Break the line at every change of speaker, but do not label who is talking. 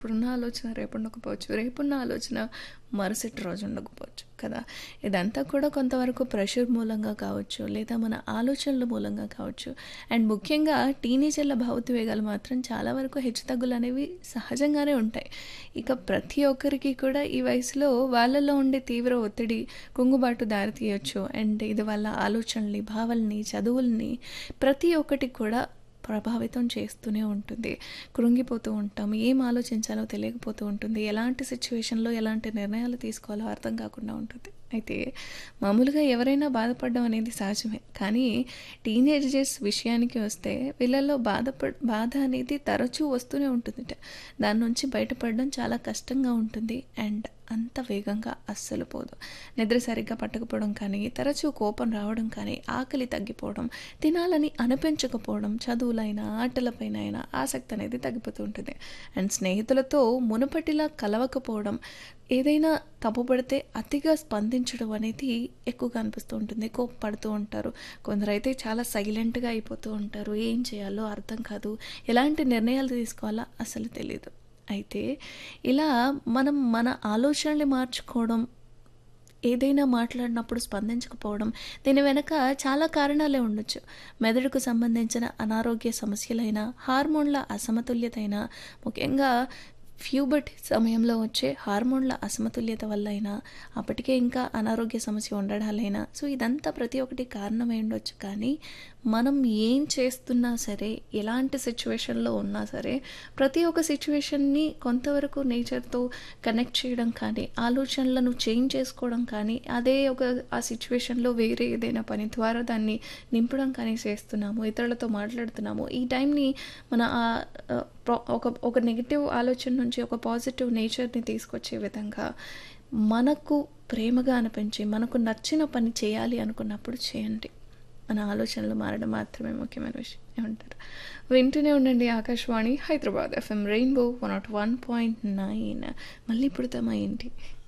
ఇప్పుడున్న ఆలోచన రేపు ఉండకపోవచ్చు రేపున్న ఆలోచన మరుసటి రోజు ఉండకపోవచ్చు కదా ఇదంతా కూడా కొంతవరకు ప్రెషర్ మూలంగా కావచ్చు లేదా మన ఆలోచనల మూలంగా కావచ్చు అండ్ ముఖ్యంగా టీనేజర్ల భావోద్వేగాలు మాత్రం చాలా వరకు హెచ్చుతగ్గులు అనేవి సహజంగానే ఉంటాయి ఇక ప్రతి ఒక్కరికి కూడా ఈ వయసులో వాళ్ళలో ఉండే తీవ్ర ఒత్తిడి కుంగుబాటు దారితీయొచ్చు అండ్ ఇది వాళ్ళ ఆలోచనల్ని భావాల్ని చదువుల్ని ప్రతి ఒక్కటి కూడా ప్రభావితం చేస్తూనే ఉంటుంది కృంగిపోతూ ఉంటాం ఏం ఆలోచించాలో తెలియకపోతూ ఉంటుంది ఎలాంటి సిచ్యువేషన్లో ఎలాంటి నిర్ణయాలు తీసుకోవాలో అర్థం కాకుండా ఉంటుంది అయితే మామూలుగా ఎవరైనా బాధపడడం అనేది సహజమే కానీ టీనేజర్స్ విషయానికి వస్తే వీళ్ళల్లో బాధపడ బాధ అనేది తరచూ వస్తూనే ఉంటుందిట దాని నుంచి బయటపడడం చాలా కష్టంగా ఉంటుంది అండ్ అంత వేగంగా అస్సలు పోదు నిద్ర సరిగ్గా పట్టకపోవడం కానీ తరచూ కోపం రావడం కానీ ఆకలి తగ్గిపోవడం తినాలని అనిపించకపోవడం చదువులైనా ఆటలపైన అయినా ఆసక్తి అనేది తగ్గిపోతూ ఉంటుంది అండ్ స్నేహితులతో మునుపటిలా కలవకపోవడం ఏదైనా తప్పు పడితే అతిగా స్పందించడం అనేది ఎక్కువగా అనిపిస్తూ ఉంటుంది కోప్పడుతూ ఉంటారు కొందరైతే చాలా సైలెంట్గా అయిపోతూ ఉంటారు ఏం చేయాలో అర్థం కాదు ఎలాంటి నిర్ణయాలు తీసుకోవాలో అసలు తెలియదు అయితే ఇలా మనం మన ఆలోచనల్ని మార్చుకోవడం ఏదైనా మాట్లాడినప్పుడు స్పందించకపోవడం దీని వెనక చాలా కారణాలే ఉండొచ్చు మెదడుకు సంబంధించిన అనారోగ్య సమస్యలైన హార్మోన్ల అసమతుల్యత అయినా ముఖ్యంగా ఫ్యూబర్టీ సమయంలో వచ్చే హార్మోన్ల అసమతుల్యత వల్ల అయినా అప్పటికే ఇంకా అనారోగ్య సమస్య ఉండడాలైనా సో ఇదంతా ప్రతి ఒక్కటి కారణమై ఉండొచ్చు కానీ మనం ఏం చేస్తున్నా సరే ఎలాంటి సిచ్యువేషన్లో ఉన్నా సరే ప్రతి ఒక్క సిచ్యువేషన్ని కొంతవరకు నేచర్తో కనెక్ట్ చేయడం కానీ ఆలోచనలను చేంజ్ చేసుకోవడం కానీ అదే ఒక ఆ సిచ్యువేషన్లో వేరే ఏదైనా పని ద్వారా దాన్ని నింపడం కానీ చేస్తున్నాము ఇతరులతో మాట్లాడుతున్నాము ఈ టైంని మన ఒక ఒక నెగిటివ్ ఆలోచన నుంచి ఒక పాజిటివ్ నేచర్ని తీసుకొచ్చే విధంగా మనకు ప్రేమగా అనిపించి మనకు నచ్చిన పని చేయాలి అనుకున్నప్పుడు చేయండి మన ఆలోచనలు మారడం మాత్రమే ముఖ్యమైన విషయం ఏమంటారు వింటూనే ఉండండి Akashvani Hyderabad FM rainbow one nought one point nine మళ్ళీ పుడతామా ఏంటి